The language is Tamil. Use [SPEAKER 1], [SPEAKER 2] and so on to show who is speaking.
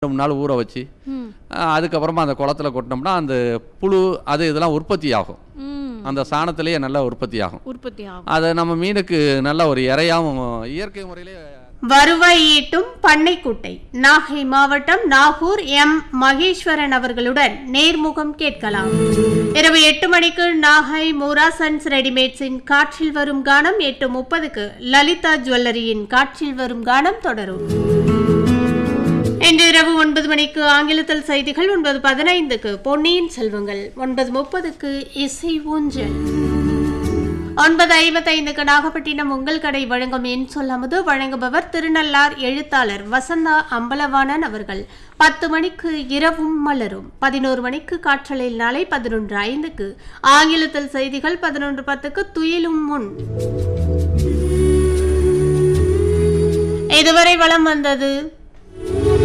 [SPEAKER 1] மூணு நாள் ஊற வச்சு
[SPEAKER 2] ம்
[SPEAKER 1] அஹ், அதுக்கப்புறமா அந்த குளத்துல கொட்டினோம்னா அந்த புழு அது இதெல்லாம் உற்பத்தி ஆகும்
[SPEAKER 2] ம்
[SPEAKER 1] அந்த சாணத்திலேயே நல்லா உற்பத்தி ஆகும்
[SPEAKER 2] உற்பத்தி ஆகும்
[SPEAKER 1] அதை நம்ம மீனுக்கு நல்ல ஒரு இரையாகவும் இயற்கை முறையிலே
[SPEAKER 3] வருவாய் ஈட்டும் பண்ணைக்குட்டை நாகை மாவட்டம் நாகூர் எம் மகேஸ்வரன் அவர்களுடன் நேர்முகம் கேட்கலாம் இரவு எட்டு மணிக்கு நாகை மூரா சன்ஸ் ரெடிமேட்ஸின் காற்றில் வரும் கானம் எட்டு முப்பதுக்கு லலிதா ஜுவல்லரியின் காற்றில் வரும் கானம் தொடரும் இன்று இரவு ஒன்பது மணிக்கு ஆங்கிலத்தில் செய்திகள் ஒன்பது பதினைந்துக்கு பொன்னியின் செல்வங்கள் ஒன்பது முப்பதுக்கு இசை ஊஞ்சல் ஒன்பது ஐம்பத்தைந்துக்கு நாகப்பட்டினம் உங்கள் கடை வழங்கும் என் சொல்லாமது வழங்குபவர் திருநள்ளார் எழுத்தாளர் வசந்தா அம்பலவாணன் அவர்கள் பத்து மணிக்கு இரவும் மலரும் பதினோரு மணிக்கு காற்றலையில் நாளை பதினொன்று ஐந்துக்கு ஆங்கிலத்தில் செய்திகள் பதினொன்று பத்துக்கு துயிலும் முன் இதுவரை வளம் வந்தது